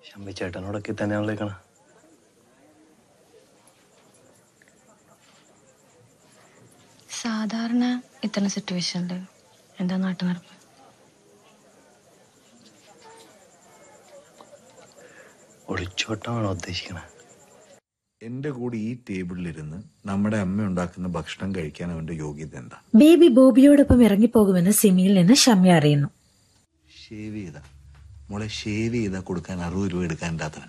ശമ്പി ചേട്ടനോടൊക്കെ തന്നെയാണല്ലോ നിൽക്കണ സാധാരണ ഇത്തരം സിറ്റുവേഷനിൽ എന്താ നാട്ടു നടപ്പ് ഒളിച്ചോട്ടമാണോ ഉദ്ദേശിക്കണത് എന്റെ കൂടെ ഈ ടേബിളിലിരുന്ന് നമ്മുടെ അമ്മ ഉണ്ടാക്കുന്ന ഭക്ഷണം കഴിക്കാൻ അവന്റെ യോഗ്യത എന്താ ബേബി ബോബിയോടൊപ്പം ഇറങ്ങിപ്പോകുമെന്ന് സിമിയിൽ നിന്ന് ഷമ്യ അറിയുന്നു ഷേവ് ചെയ്ത മോളെ ഷേവ് ചെയ്താ കൊടുക്കാൻ അറുപത് രൂപ എടുക്കാൻ ഇല്ലാത്തവൻ